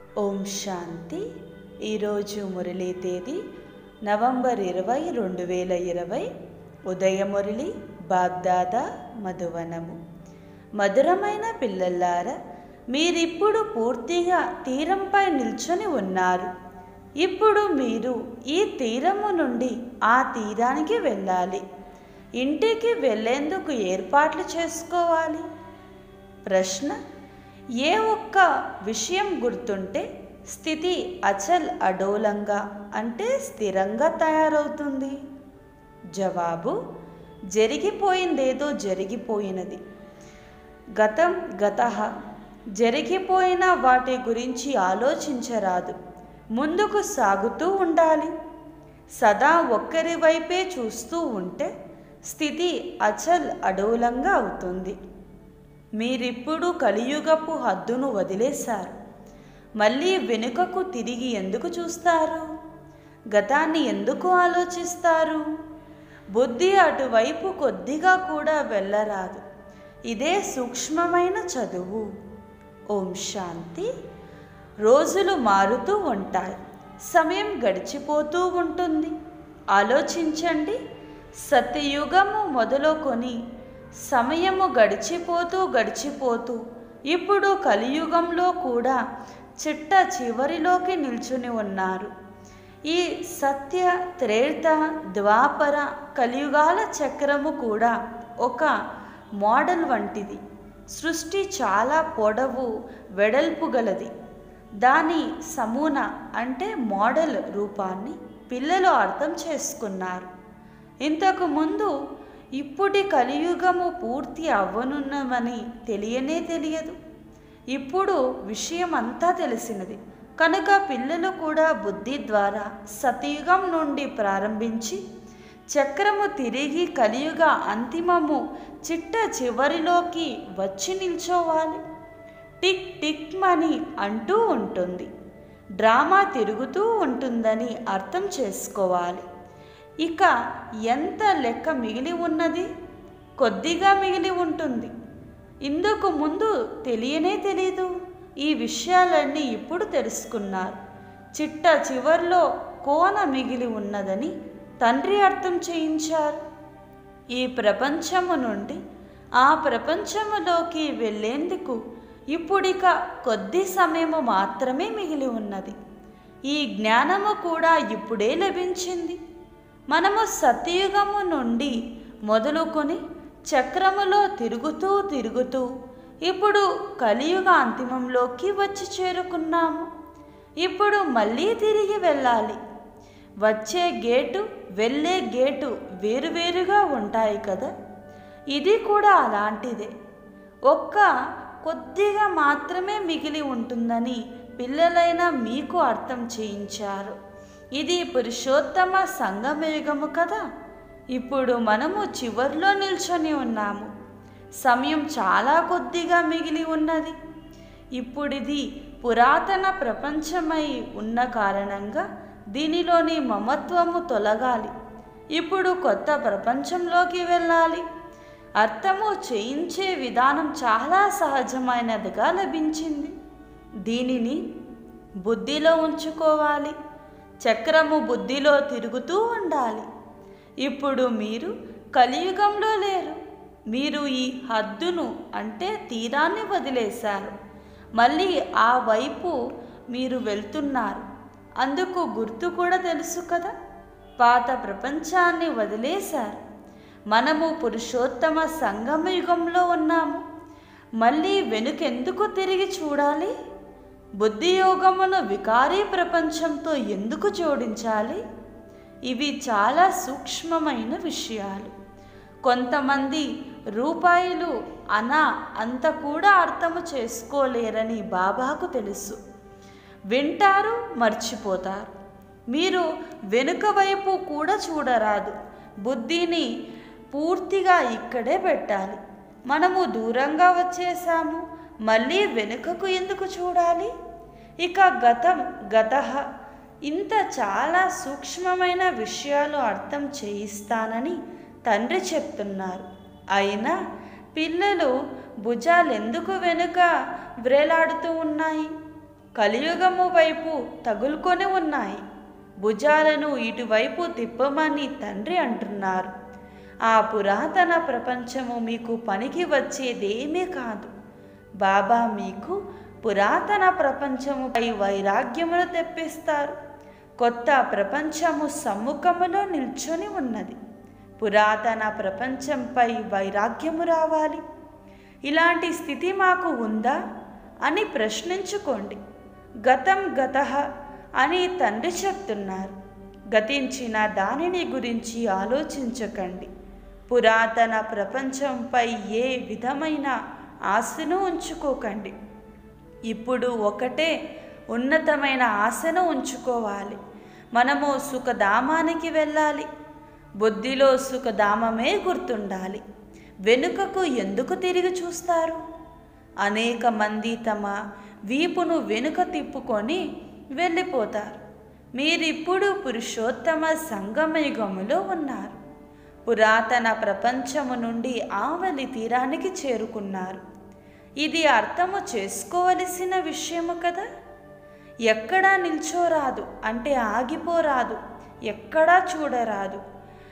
ఓం శాంతి ఈరోజు మురళీ తేదీ నవంబర్ ఇరవై రెండు వేల ఇరవై ఉదయ మురళి బాగ్దాదా మధువనము మధురమైన పిల్లల్లారా మీరిప్పుడు పూర్తిగా తీరంపై నిల్చొని ఉన్నారు ఇప్పుడు మీరు ఈ తీరము నుండి ఆ తీరానికి వెళ్ళాలి ఇంటికి వెళ్ళేందుకు ఏర్పాట్లు చేసుకోవాలి ప్రశ్న ఏ ఒక్క విషయం గుర్తుంటే స్థితి అచల్ అడోలంగా అంటే స్థిరంగా తయారవుతుంది జవాబు జరిగిపోయిందేదో జరిగిపోయినది గతం గత జరిగిపోయిన వాటి గురించి ఆలోచించరాదు ముందుకు సాగుతూ ఉండాలి సదా ఒక్కరి వైపే చూస్తూ ఉంటే స్థితి అచల్ అడోలంగా అవుతుంది మీరిప్పుడు కలియుగపు హద్దును వదిలేశారు మళ్ళీ వెనుకకు తిరిగి ఎందుకు చూస్తారు గతాన్ని ఎందుకు ఆలోచిస్తారు బుద్ధి అటువైపు కొద్దిగా కూడా వెళ్ళరాదు ఇదే సూక్ష్మమైన చదువు ఓం శాంతి రోజులు మారుతూ ఉంటాయి సమయం గడిచిపోతూ ఉంటుంది ఆలోచించండి సత్యయుగము మొదలుకొని సమయము గడిచిపోతూ గడిచిపోతూ ఇప్పుడు కలియుగంలో కూడా చిట్ట చివరిలోకి నిల్చుని ఉన్నారు ఈ సత్య త్రేత ద్వాపర కలియుగాల చక్రము కూడా ఒక మోడల్ వంటిది సృష్టి చాలా పొడవు వెడల్పు గలది దాని సమూన అంటే మోడల్ రూపాన్ని పిల్లలు అర్థం చేసుకున్నారు ఇంతకు ముందు ఇప్పుటి కలియుగము పూర్తి అవ్వనున్నమని తెలియనే తెలియదు ఇప్పుడు విషయం అంతా తెలిసినది కనుక పిల్లలు కూడా బుద్ధి ద్వారా సతయుగం నుండి ప్రారంభించి చక్రము తిరిగి కలియుగ అంతిమము చిట్ట చివరిలోకి వచ్చి నిల్చోవాలి టిక్ టిక్ మని అంటూ ఉంటుంది డ్రామా తిరుగుతూ ఉంటుందని అర్థం చేసుకోవాలి ఇక ఎంత లెక్క మిగిలి ఉన్నది కొద్దిగా మిగిలి ఉంటుంది ఇందుకు ముందు తెలియనే తెలీదు ఈ విషయాలన్నీ ఇప్పుడు తెలుసుకున్నారు చిట్ట చివర్లో కోన మిగిలి ఉన్నదని తండ్రి అర్థం చేయించారు ఈ ప్రపంచము నుండి ఆ ప్రపంచములోకి వెళ్ళేందుకు ఇప్పుడిక కొద్ది సమయము మాత్రమే మిగిలి ఉన్నది ఈ జ్ఞానము కూడా ఇప్పుడే లభించింది మనము సత్యయుగము నుండి మొదలుకొని చక్రములో తిరుగుతూ తిరుగుతూ ఇప్పుడు కలియుగ అంతిమంలోకి వచ్చి చేరుకున్నాము ఇప్పుడు మళ్ళీ తిరిగి వెళ్ళాలి వచ్చే గేటు వెళ్ళే గేటు వేరువేరుగా ఉంటాయి కదా ఇది కూడా అలాంటిదే ఒక్క కొద్దిగా మాత్రమే మిగిలి ఉంటుందని పిల్లలైన మీకు అర్థం చేయించారు ఇది పురుషోత్తమ సంగమయుగము కదా ఇప్పుడు మనము చివర్లో నిల్చొని ఉన్నాము సమయం చాలా కొద్దిగా మిగిలి ఉన్నది ఇప్పుడిది పురాతన ప్రపంచమై ఉన్న కారణంగా దీనిలోని మమత్వము తొలగాలి ఇప్పుడు కొత్త ప్రపంచంలోకి వెళ్ళాలి అర్థము చేయించే విధానం చాలా సహజమైనదిగా లభించింది దీనిని బుద్ధిలో ఉంచుకోవాలి చక్రము బుద్ధిలో తిరుగుతూ ఉండాలి ఇప్పుడు మీరు కలియుగంలో లేరు మీరు ఈ హద్దును అంటే తీరాన్ని వదిలేశారు మళ్ళీ ఆ వైపు మీరు వెళ్తున్నారు అందుకు గుర్తు కూడా తెలుసు కదా పాత ప్రపంచాన్ని వదిలేశారు మనము పురుషోత్తమ సంగమయుగంలో ఉన్నాము మళ్ళీ వెనుకెందుకు తిరిగి చూడాలి బుద్ధి యోగమును వికారీ ప్రపంచంతో ఎందుకు జోడించాలి ఇవి చాలా సూక్ష్మమైన విషయాలు కొంతమంది రూపాయలు అనా అంత కూడా అర్థము చేసుకోలేరని బాబాకు తెలుసు వింటారు మర్చిపోతారు మీరు వెనుక వైపు కూడా చూడరాదు బుద్ధిని పూర్తిగా ఇక్కడే పెట్టాలి మనము దూరంగా వచ్చేసాము మళ్ళీ వెనుకకు ఎందుకు చూడాలి ఇక గతం గత ఇంత చాలా సూక్ష్మమైన విషయాలు అర్థం చేయిస్తానని తండ్రి చెప్తున్నారు అయినా పిల్లలు భుజాలెందుకు వెనుక వ్రేలాడుతూ ఉన్నాయి కలియుగము వైపు తగులుకొని ఉన్నాయి భుజాలను ఇటువైపు తిప్పమని తండ్రి అంటున్నారు ఆ పురాతన ప్రపంచము మీకు పనికి వచ్చేదేమీ కాదు బాబా మీకు పురాతన ప్రపంచముపై వైరాగ్యమును తెప్పిస్తారు కొత్త ప్రపంచము సమ్ముఖములో నిల్చొని ఉన్నది పురాతన ప్రపంచంపై వైరాగ్యము రావాలి ఇలాంటి స్థితి మాకు ఉందా అని ప్రశ్నించుకోండి గతం గత అని తండ్రి చెప్తున్నారు గతించిన దానిని గురించి ఆలోచించకండి పురాతన ప్రపంచంపై ఏ విధమైన ఆశను ఉంచుకోకండి ఇప్పుడు ఒకటే ఉన్నతమైన ఆశను ఉంచుకోవాలి మనము సుఖధామానికి వెళ్ళాలి బుద్ధిలో సుఖధామమే గుర్తుండాలి వెనుకకు ఎందుకు తిరిగి చూస్తారు అనేక మంది తమ వీపును వెనుక తిప్పుకొని వెళ్ళిపోతారు మీరిప్పుడు పురుషోత్తమ సంగమయుగములో ఉన్నారు పురాతన ప్రపంచము నుండి ఆవలి తీరానికి చేరుకున్నారు ఇది అర్థము చేసుకోవలసిన విషయము కదా ఎక్కడా నిల్చోరాదు అంటే ఆగిపోరాదు ఎక్కడా చూడరాదు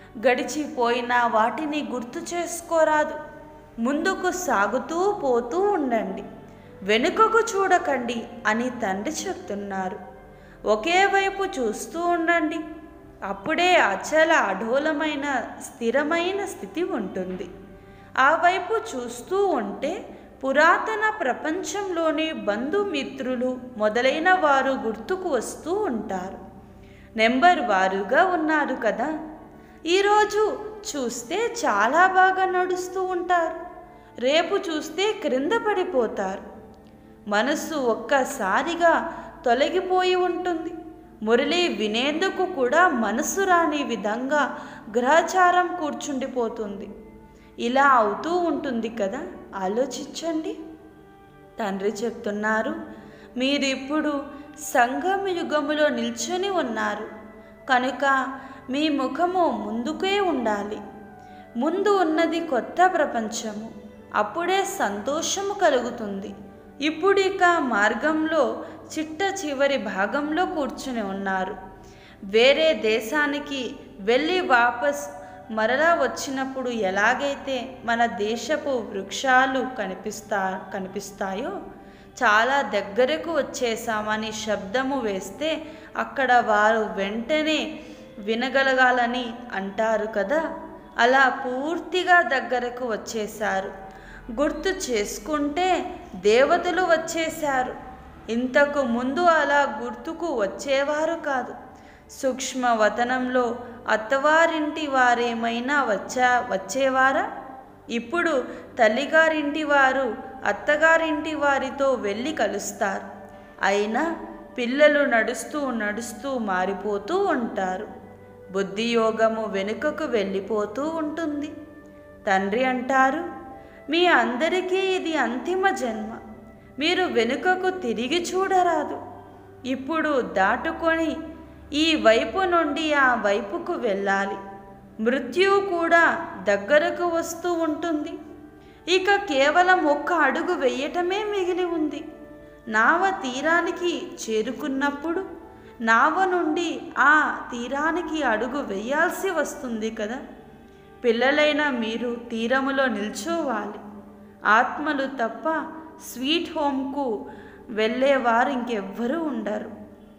గడిచిపోయిన వాటిని గుర్తు చేసుకోరాదు ముందుకు సాగుతూ పోతూ ఉండండి వెనుకకు చూడకండి అని తండ్రి చెప్తున్నారు ఒకే వైపు చూస్తూ ఉండండి అప్పుడే అచల అఢోలమైన స్థిరమైన స్థితి ఉంటుంది ఆ వైపు చూస్తూ ఉంటే పురాతన ప్రపంచంలోని బంధుమిత్రులు మొదలైన వారు గుర్తుకు వస్తూ ఉంటారు నెంబర్ వారుగా ఉన్నారు కదా ఈరోజు చూస్తే చాలా బాగా నడుస్తూ ఉంటారు రేపు చూస్తే క్రింద పడిపోతారు మనస్సు ఒక్కసారిగా తొలగిపోయి ఉంటుంది మురళి వినేందుకు కూడా మనసు రాని విధంగా గ్రహచారం కూర్చుండిపోతుంది ఇలా అవుతూ ఉంటుంది కదా ఆలోచించండి తండ్రి చెప్తున్నారు మీరిప్పుడు సంగమ యుగములో నిల్చొని ఉన్నారు కనుక మీ ముఖము ముందుకే ఉండాలి ముందు ఉన్నది కొత్త ప్రపంచము అప్పుడే సంతోషము కలుగుతుంది ఇప్పుడు ఇక మార్గంలో చిట్ట చివరి భాగంలో కూర్చుని ఉన్నారు వేరే దేశానికి వెళ్ళి వాపస్ మరలా వచ్చినప్పుడు ఎలాగైతే మన దేశపు వృక్షాలు కనిపిస్తా కనిపిస్తాయో చాలా దగ్గరకు వచ్చేసామని శబ్దము వేస్తే అక్కడ వారు వెంటనే వినగలగాలని అంటారు కదా అలా పూర్తిగా దగ్గరకు వచ్చేశారు గుర్తు చేసుకుంటే దేవతలు వచ్చేశారు ఇంతకు ముందు అలా గుర్తుకు వచ్చేవారు కాదు సూక్ష్మ వతనంలో అత్తవారింటి వారేమైనా వచ్చా వచ్చేవారా ఇప్పుడు తల్లిగారింటి వారు అత్తగారింటి వారితో వెళ్ళి కలుస్తారు అయినా పిల్లలు నడుస్తూ నడుస్తూ మారిపోతూ ఉంటారు బుద్ధియోగము వెనుకకు వెళ్ళిపోతూ ఉంటుంది తండ్రి అంటారు మీ అందరికీ ఇది అంతిమ జన్మ మీరు వెనుకకు తిరిగి చూడరాదు ఇప్పుడు దాటుకొని ఈ వైపు నుండి ఆ వైపుకు వెళ్ళాలి మృత్యువు కూడా దగ్గరకు వస్తూ ఉంటుంది ఇక కేవలం ఒక్క అడుగు వేయటమే మిగిలి ఉంది నావ తీరానికి చేరుకున్నప్పుడు నావ నుండి ఆ తీరానికి అడుగు వేయాల్సి వస్తుంది కదా పిల్లలైన మీరు తీరములో నిల్చోవాలి ఆత్మలు తప్ప స్వీట్ హోమ్కు వెళ్ళేవారు ఇంకెవ్వరూ ఉండరు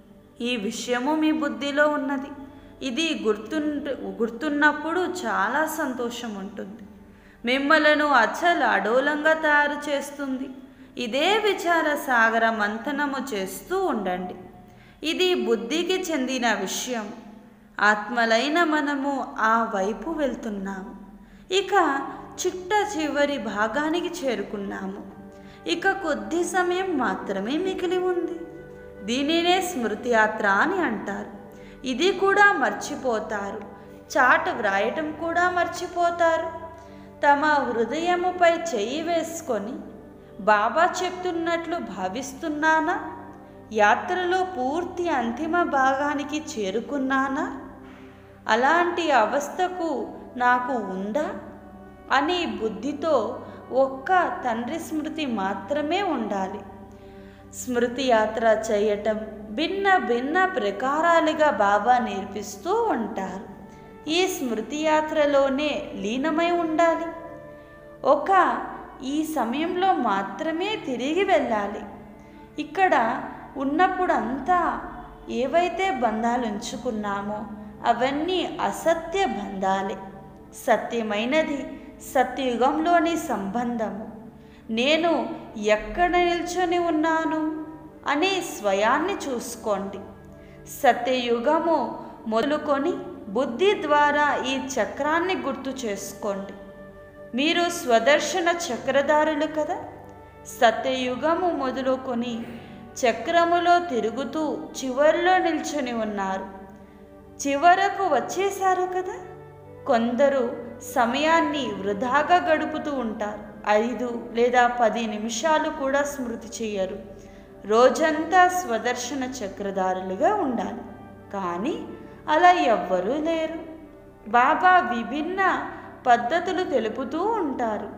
ఈ విషయము మీ బుద్ధిలో ఉన్నది ఇది గుర్తుంటు గుర్తున్నప్పుడు చాలా సంతోషం ఉంటుంది మిమ్మలను అచల అడోలంగా తయారు చేస్తుంది ఇదే విచార సాగర మంథనము చేస్తూ ఉండండి ఇది బుద్ధికి చెందిన విషయం ఆత్మలైన మనము ఆ వైపు వెళ్తున్నాము ఇక చిట్ట చివరి భాగానికి చేరుకున్నాము ఇక కొద్ది సమయం మాత్రమే మిగిలి ఉంది దీనినే స్మృతి యాత్ర అని అంటారు ఇది కూడా మర్చిపోతారు చాట వ్రాయటం కూడా మర్చిపోతారు తమ హృదయముపై చెయ్యి వేసుకొని బాబా చెప్తున్నట్లు భావిస్తున్నానా యాత్రలో పూర్తి అంతిమ భాగానికి చేరుకున్నానా అలాంటి అవస్థకు నాకు ఉందా అని బుద్ధితో ఒక్క తండ్రి స్మృతి మాత్రమే ఉండాలి స్మృతి యాత్ర చేయటం భిన్న భిన్న ప్రకారాలుగా బాబా నేర్పిస్తూ ఉంటారు ఈ స్మృతి యాత్రలోనే లీనమై ఉండాలి ఒక ఈ సమయంలో మాత్రమే తిరిగి వెళ్ళాలి ఇక్కడ ఉన్నప్పుడు అంతా ఏవైతే బంధాలు ఉంచుకున్నామో అవన్నీ అసత్య బంధాలే సత్యమైనది సత్యయుగంలోని సంబంధము నేను ఎక్కడ నిల్చొని ఉన్నాను అనే స్వయాన్ని చూసుకోండి సత్యయుగము మొదలుకొని బుద్ధి ద్వారా ఈ చక్రాన్ని గుర్తు చేసుకోండి మీరు స్వదర్శన చక్రధారులు కదా సత్యయుగము మొదలుకొని చక్రములో తిరుగుతూ చివరిలో నిల్చొని ఉన్నారు చివరకు వచ్చేశారు కదా కొందరు సమయాన్ని వృధాగా గడుపుతూ ఉంటారు ఐదు లేదా పది నిమిషాలు కూడా స్మృతి చేయరు రోజంతా స్వదర్శన చక్రధారులుగా ఉండాలి కానీ అలా ఎవ్వరూ లేరు బాబా విభిన్న పద్ధతులు తెలుపుతూ ఉంటారు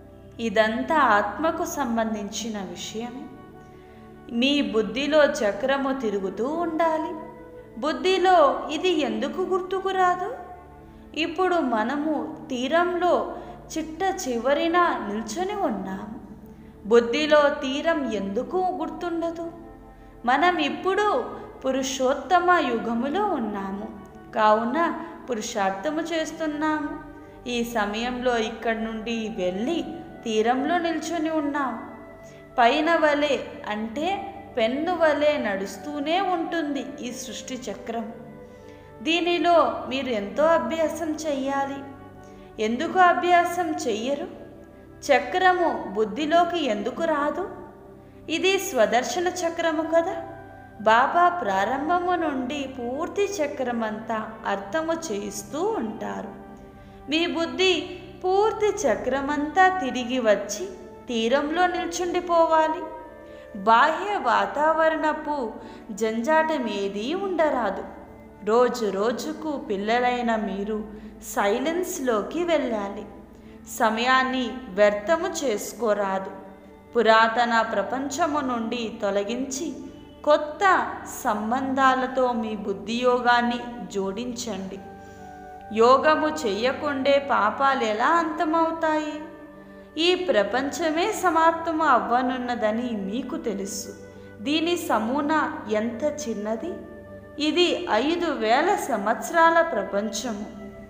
ఇదంతా ఆత్మకు సంబంధించిన విషయమే మీ బుద్ధిలో చక్రము తిరుగుతూ ఉండాలి బుద్ధిలో ఇది ఎందుకు గుర్తుకు రాదు ఇప్పుడు మనము తీరంలో చిట్ట చివరిన నిల్చొని ఉన్నాము బుద్ధిలో తీరం ఎందుకు గుర్తుండదు మనం ఇప్పుడు పురుషోత్తమ యుగములో ఉన్నాము కావున పురుషార్థము చేస్తున్నాము ఈ సమయంలో ఇక్కడి నుండి వెళ్ళి తీరంలో నిల్చొని ఉన్నాము పైన వలె అంటే పెన్ను వలె నడుస్తూనే ఉంటుంది ఈ సృష్టి చక్రం దీనిలో మీరు ఎంతో అభ్యాసం చెయ్యాలి ఎందుకు అభ్యాసం చెయ్యరు చక్రము బుద్ధిలోకి ఎందుకు రాదు ఇది స్వదర్శన చక్రము కదా బాబా ప్రారంభము నుండి పూర్తి చక్రమంతా అర్థము చేయిస్తూ ఉంటారు మీ బుద్ధి పూర్తి చక్రమంతా తిరిగి వచ్చి తీరంలో నిల్చుండిపోవాలి బాహ్య వాతావరణపు జంజాటం ఏదీ ఉండరాదు రోజు రోజుకు పిల్లలైన మీరు సైలెన్స్లోకి వెళ్ళాలి సమయాన్ని వ్యర్థము చేసుకోరాదు పురాతన ప్రపంచము నుండి తొలగించి కొత్త సంబంధాలతో మీ బుద్ధి యోగాన్ని జోడించండి యోగము చెయ్యకుండే పాపాలు ఎలా అంతమవుతాయి ఈ ప్రపంచమే సమాప్తము అవ్వనున్నదని మీకు తెలుసు దీని సమూనా ఎంత చిన్నది ఇది ఐదు వేల సంవత్సరాల ప్రపంచము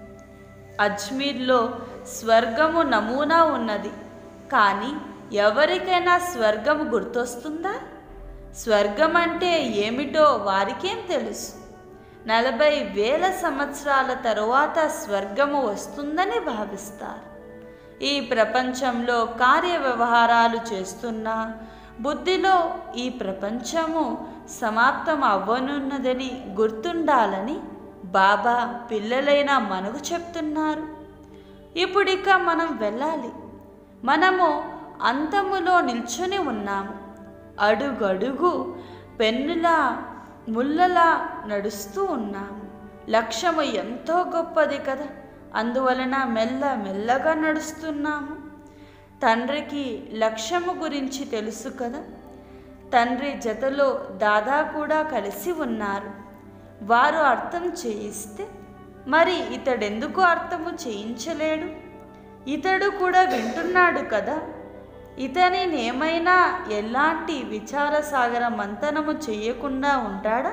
అజ్మీర్లో స్వర్గము నమూనా ఉన్నది కానీ ఎవరికైనా స్వర్గము గుర్తొస్తుందా స్వర్గం అంటే ఏమిటో వారికేం తెలుసు నలభై వేల సంవత్సరాల తరువాత స్వర్గము వస్తుందని భావిస్తారు ఈ ప్రపంచంలో కార్య వ్యవహారాలు చేస్తున్న బుద్ధిలో ఈ ప్రపంచము సమాప్తం అవ్వనున్నదని గుర్తుండాలని బాబా పిల్లలైన మనకు చెప్తున్నారు ఇప్పుడిక మనం వెళ్ళాలి మనము అంతములో నిల్చొని ఉన్నాము అడుగడుగు పెన్నులా ముళ్ళలా నడుస్తూ ఉన్నాము లక్ష్యము ఎంతో గొప్పది కదా అందువలన మెల్ల మెల్లగా నడుస్తున్నాము తండ్రికి లక్ష్యము గురించి తెలుసు కదా తండ్రి జతలో దాదా కూడా కలిసి ఉన్నారు వారు అర్థం చేయిస్తే మరి ఇతడెందుకు అర్థము చేయించలేడు ఇతడు కూడా వింటున్నాడు కదా ఇతనినేమైనా ఎలాంటి విచారసాగర మంతనము చేయకుండా ఉంటాడా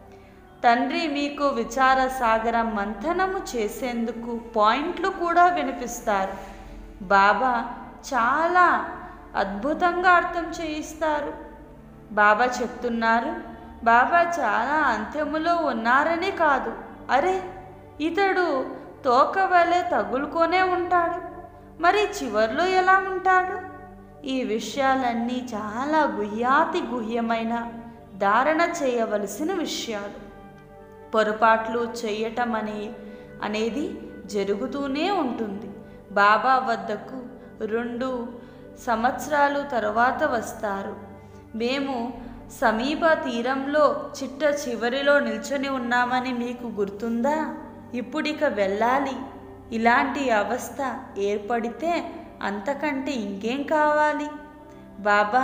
తండ్రి మీకు విచార సాగర మంథనము చేసేందుకు పాయింట్లు కూడా వినిపిస్తారు బాబా చాలా అద్భుతంగా అర్థం చేయిస్తారు బాబా చెప్తున్నారు బాబా చాలా అంత్యములో ఉన్నారని కాదు అరే ఇతడు తోక వలె తగులుకొనే ఉంటాడు మరి చివర్లో ఎలా ఉంటాడు ఈ విషయాలన్నీ చాలా గుహ్యాతి గుహ్యమైన ధారణ చేయవలసిన విషయాలు పొరపాట్లు చేయటం అనే అనేది జరుగుతూనే ఉంటుంది బాబా వద్దకు రెండు సంవత్సరాలు తరువాత వస్తారు మేము సమీప తీరంలో చిట్ట చివరిలో నిల్చొని ఉన్నామని మీకు గుర్తుందా ఇప్పుడిక వెళ్ళాలి ఇలాంటి అవస్థ ఏర్పడితే అంతకంటే ఇంకేం కావాలి బాబా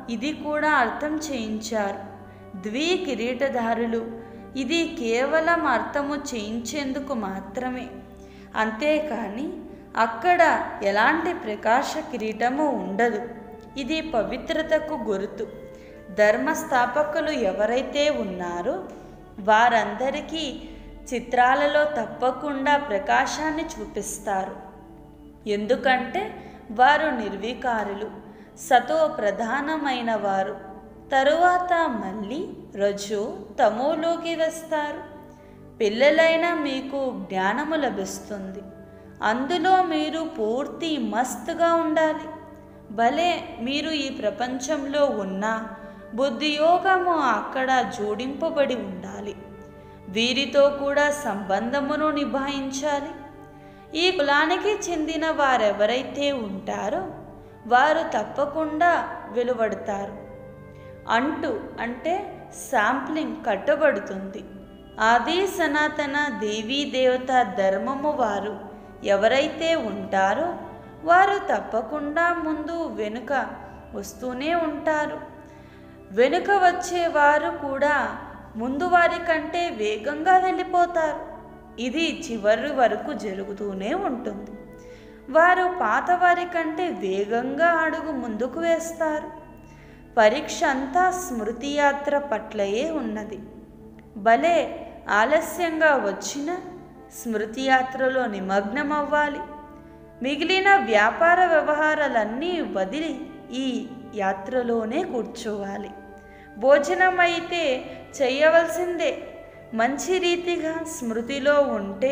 ఇది కూడా అర్థం చేయించారు ద్వి కిరీటధారులు ఇది కేవలం అర్థము చేయించేందుకు మాత్రమే అంతేకాని అక్కడ ఎలాంటి ప్రకాశ కిరీటము ఉండదు ఇది పవిత్రతకు గుర్తు ధర్మస్థాపకులు ఎవరైతే ఉన్నారో వారందరికీ చిత్రాలలో తప్పకుండా ప్రకాశాన్ని చూపిస్తారు ఎందుకంటే వారు నిర్వికారులు సతో ప్రధానమైన వారు తరువాత మళ్ళీ రజు తమోలోకి వస్తారు పిల్లలైన మీకు జ్ఞానము లభిస్తుంది అందులో మీరు పూర్తి మస్తుగా ఉండాలి భలే మీరు ఈ ప్రపంచంలో ఉన్న బుద్ధియోగము అక్కడ జోడింపబడి ఉండాలి వీరితో కూడా సంబంధమును నిభాయించాలి ఈ కులానికి చెందిన వారెవరైతే ఉంటారో వారు తప్పకుండా వెలువడతారు అంటూ అంటే శాంప్లింగ్ కట్టబడుతుంది ఆది సనాతన దేవీ దేవత ధర్మము వారు ఎవరైతే ఉంటారో వారు తప్పకుండా ముందు వెనుక వస్తూనే ఉంటారు వెనుక వచ్చేవారు కూడా ముందు వారి కంటే వేగంగా వెళ్ళిపోతారు ఇది చివరి వరకు జరుగుతూనే ఉంటుంది వారు పాత వారి కంటే వేగంగా అడుగు ముందుకు వేస్తారు పరీక్ష అంతా స్మృతి యాత్ర పట్లయే ఉన్నది భలే ఆలస్యంగా వచ్చిన స్మృతి యాత్రలో నిమగ్నం అవ్వాలి మిగిలిన వ్యాపార వ్యవహారాలన్నీ వదిలి ఈ యాత్రలోనే కూర్చోవాలి భోజనం అయితే చేయవలసిందే మంచి రీతిగా స్మృతిలో ఉంటే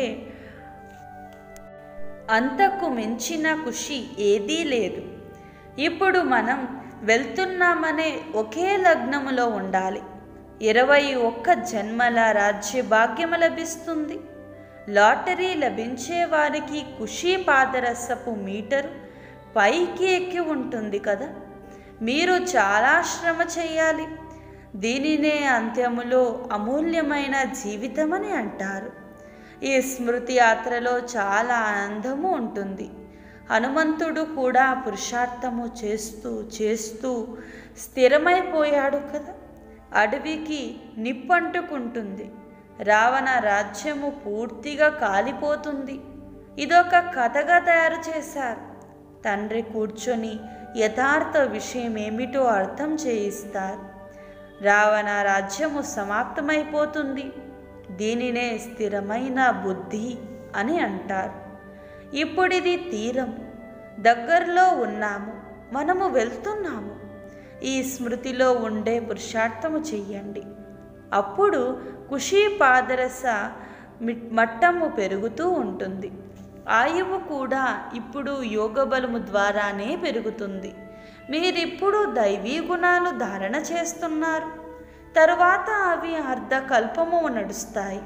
అంతకు మించిన ఖుషి ఏదీ లేదు ఇప్పుడు మనం వెళ్తున్నామనే ఒకే లగ్నములో ఉండాలి ఇరవై ఒక్క జన్మల రాజ్య భాగ్యము లభిస్తుంది లాటరీ లభించే వారికి ఖుషీ పాదరసపు మీటరు పైకి ఎక్కి ఉంటుంది కదా మీరు చాలా శ్రమ చేయాలి దీనినే అంత్యములో అమూల్యమైన జీవితమని అంటారు ఈ స్మృతి యాత్రలో చాలా ఆనందము ఉంటుంది హనుమంతుడు కూడా పురుషార్థము చేస్తూ చేస్తూ స్థిరమైపోయాడు కదా అడవికి నిప్పంటుకుంటుంది రావణ రాజ్యము పూర్తిగా కాలిపోతుంది ఇదొక కథగా తయారు చేశారు తండ్రి కూర్చొని యథార్థ విషయం ఏమిటో అర్థం చేయిస్తారు రావణ రాజ్యము సమాప్తమైపోతుంది దీనినే స్థిరమైన బుద్ధి అని అంటారు ఇప్పుడిది తీరం దగ్గరలో ఉన్నాము మనము వెళ్తున్నాము ఈ స్మృతిలో ఉండే పురుషార్థము చెయ్యండి అప్పుడు ఖుషీ పాదరస మి- మట్టము పెరుగుతూ ఉంటుంది ఆయువు కూడా ఇప్పుడు యోగ బలము ద్వారానే పెరుగుతుంది మీరిప్పుడు దైవీ గుణాలు ధారణ చేస్తున్నారు తరువాత అవి అర్ధకల్పము నడుస్తాయి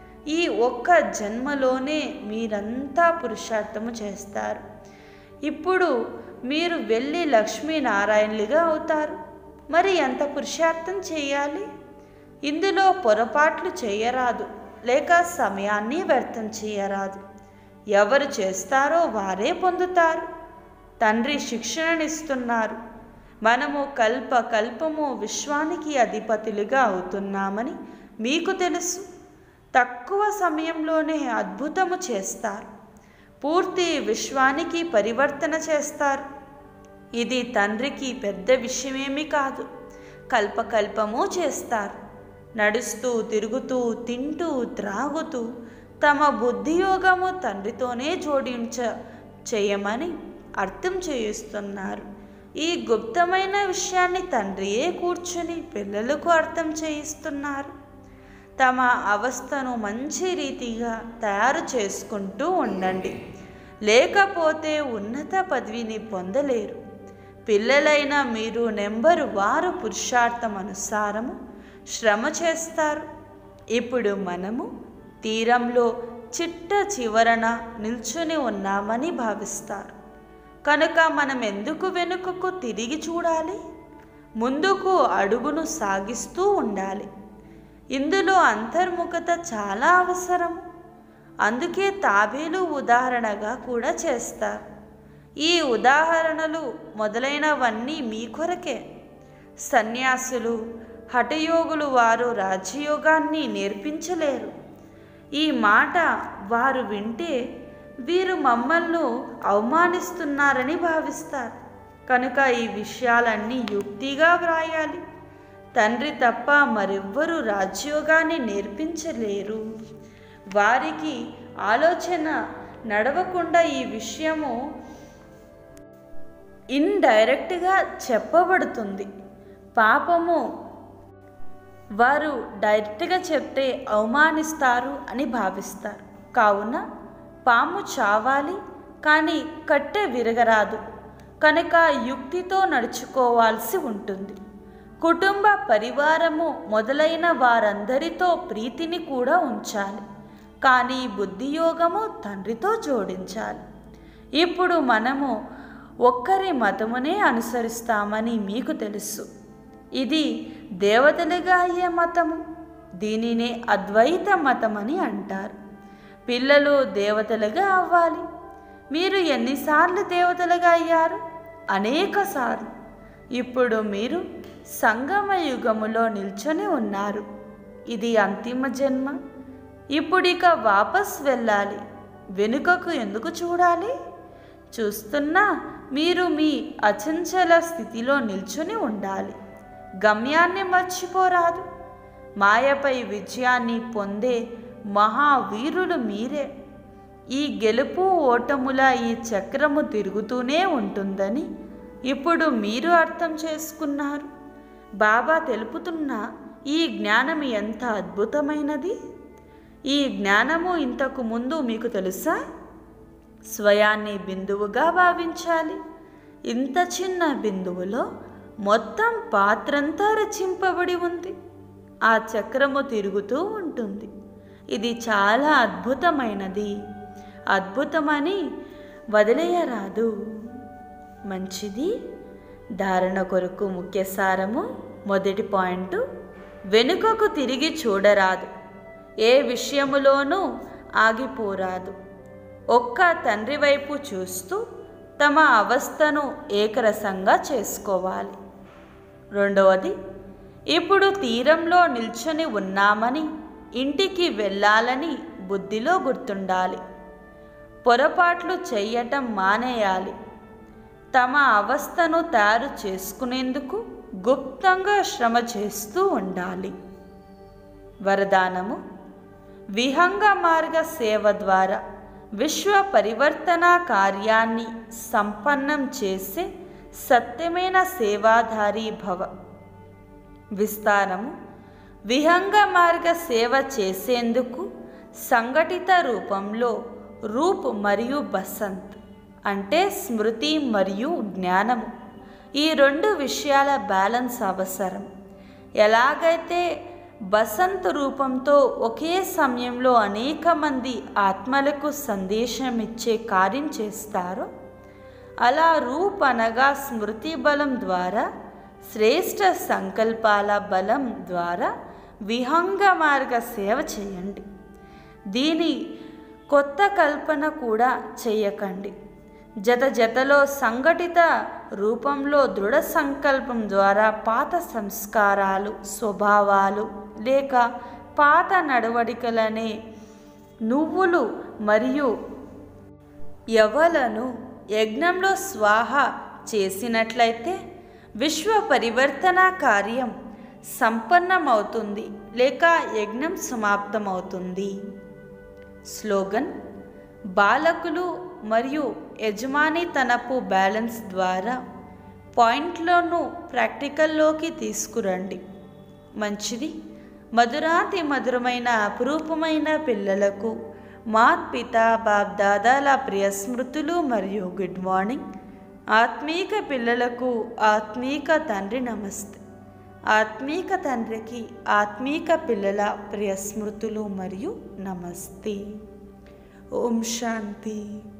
ఈ ఒక్క జన్మలోనే మీరంతా పురుషార్థము చేస్తారు ఇప్పుడు మీరు వెళ్ళి లక్ష్మీనారాయణులుగా అవుతారు మరి ఎంత పురుషార్థం చేయాలి ఇందులో పొరపాట్లు చేయరాదు లేక సమయాన్ని వ్యర్థం చేయరాదు ఎవరు చేస్తారో వారే పొందుతారు తండ్రి శిక్షణనిస్తున్నారు మనము కల్ప కల్పము విశ్వానికి అధిపతులుగా అవుతున్నామని మీకు తెలుసు తక్కువ సమయంలోనే అద్భుతము చేస్తారు పూర్తి విశ్వానికి పరివర్తన చేస్తారు ఇది తండ్రికి పెద్ద విషయమేమీ కాదు కల్పకల్పము చేస్తారు నడుస్తూ తిరుగుతూ తింటూ త్రాగుతూ తమ బుద్ధియోగము తండ్రితోనే జోడించ చేయమని అర్థం చేయిస్తున్నారు ఈ గుప్తమైన విషయాన్ని తండ్రియే కూర్చుని పిల్లలకు అర్థం చేయిస్తున్నారు తమ అవస్థను మంచి రీతిగా తయారు చేసుకుంటూ ఉండండి లేకపోతే ఉన్నత పదవిని పొందలేరు పిల్లలైన మీరు నెంబరు వారు పురుషార్థం అనుసారము శ్రమ చేస్తారు ఇప్పుడు మనము తీరంలో చిట్ట చివరన నిల్చుని ఉన్నామని భావిస్తారు కనుక మనం ఎందుకు వెనుకకు తిరిగి చూడాలి ముందుకు అడుగును సాగిస్తూ ఉండాలి ఇందులో అంతర్ముఖత చాలా అవసరం అందుకే తాబేలు ఉదాహరణగా కూడా చేస్తారు ఈ ఉదాహరణలు మొదలైనవన్నీ మీ కొరకే సన్యాసులు హఠయోగులు వారు రాజయోగాన్ని నేర్పించలేరు ఈ మాట వారు వింటే వీరు మమ్మల్ని అవమానిస్తున్నారని భావిస్తారు కనుక ఈ విషయాలన్నీ యుక్తిగా వ్రాయాలి తండ్రి తప్ప మరెవ్వరూ రాజ్యోగాన్ని నేర్పించలేరు వారికి ఆలోచన నడవకుండా ఈ విషయము ఇండైరెక్ట్గా చెప్పబడుతుంది పాపము వారు డైరెక్ట్గా చెప్తే అవమానిస్తారు అని భావిస్తారు కావున పాము చావాలి కానీ కట్టె విరగరాదు కనుక యుక్తితో నడుచుకోవాల్సి ఉంటుంది కుటుంబ పరివారము మొదలైన వారందరితో ప్రీతిని కూడా ఉంచాలి కానీ బుద్ధియోగము తండ్రితో జోడించాలి ఇప్పుడు మనము ఒక్కరి మతమునే అనుసరిస్తామని మీకు తెలుసు ఇది దేవతలుగా అయ్యే మతము దీనినే అద్వైత మతమని అంటారు పిల్లలు దేవతలుగా అవ్వాలి మీరు ఎన్నిసార్లు దేవతలుగా అయ్యారు అనేక సార్లు ఇప్పుడు మీరు సంగమ యుగములో నిల్చొని ఉన్నారు ఇది అంతిమ జన్మ ఇప్పుడిక వాపస్ వెళ్ళాలి వెనుకకు ఎందుకు చూడాలి చూస్తున్నా మీరు మీ అచంచల స్థితిలో నిల్చుని ఉండాలి గమ్యాన్ని మర్చిపోరాదు మాయపై విజయాన్ని పొందే మహావీరులు మీరే ఈ గెలుపు ఓటముల ఈ చక్రము తిరుగుతూనే ఉంటుందని ఇప్పుడు మీరు అర్థం చేసుకున్నారు బాబా తెలుపుతున్న ఈ జ్ఞానం ఎంత అద్భుతమైనది ఈ జ్ఞానము ఇంతకు ముందు మీకు తెలుసా స్వయాన్ని బిందువుగా భావించాలి ఇంత చిన్న బిందువులో మొత్తం పాత్రంతా రచింపబడి ఉంది ఆ చక్రము తిరుగుతూ ఉంటుంది ఇది చాలా అద్భుతమైనది అద్భుతమని వదిలేయరాదు మంచిది ధారణ కొరకు ముఖ్య సారము మొదటి పాయింట్ వెనుకకు తిరిగి చూడరాదు ఏ విషయములోనూ ఆగిపోరాదు ఒక్క తండ్రి వైపు చూస్తూ తమ అవస్థను ఏకరసంగా చేసుకోవాలి రెండవది ఇప్పుడు తీరంలో నిల్చొని ఉన్నామని ఇంటికి వెళ్ళాలని బుద్ధిలో గుర్తుండాలి పొరపాట్లు చెయ్యటం మానేయాలి తమ అవస్థను తయారు చేసుకునేందుకు గుప్తంగా శ్రమ చేస్తూ ఉండాలి వరదానము విహంగ మార్గ సేవ ద్వారా విశ్వ పరివర్తన కార్యాన్ని సంపన్నం చేసే సత్యమైన సేవాధారి భవ విస్తారము విహంగ మార్గ సేవ చేసేందుకు సంఘటిత రూపంలో రూప్ మరియు బసంత్ అంటే స్మృతి మరియు జ్ఞానము ఈ రెండు విషయాల బ్యాలెన్స్ అవసరం ఎలాగైతే బసంత్ రూపంతో ఒకే సమయంలో అనేక మంది ఆత్మలకు సందేశం ఇచ్చే కార్యం చేస్తారో అలా రూప్ అనగా స్మృతి బలం ద్వారా శ్రేష్ఠ సంకల్పాల బలం ద్వారా విహంగ మార్గ సేవ చేయండి దీని కొత్త కల్పన కూడా చేయకండి జత జతలో సంఘటిత రూపంలో దృఢ సంకల్పం ద్వారా పాత సంస్కారాలు స్వభావాలు లేక పాత నడవడికలనే నువ్వులు మరియు ఎవలను యజ్ఞంలో స్వాహ చేసినట్లయితే విశ్వ పరివర్తన కార్యం సంపన్నమవుతుంది లేక యజ్ఞం సమాప్తమవుతుంది స్లోగన్ బాలకులు మరియు యజమాని తనపు బ్యాలెన్స్ ద్వారా పాయింట్లను ప్రాక్టికల్లోకి తీసుకురండి మంచిది మధురాతి మధురమైన అపురూపమైన పిల్లలకు మాత్ పిత బాప్ దాదాల ప్రియ స్మృతులు మరియు గుడ్ మార్నింగ్ ఆత్మీక పిల్లలకు ఆత్మీక తండ్రి నమస్తే ఆత్మీక తండ్రికి ఆత్మీక పిల్లల ప్రియ స్మృతులు మరియు నమస్తే ఓం శాంతి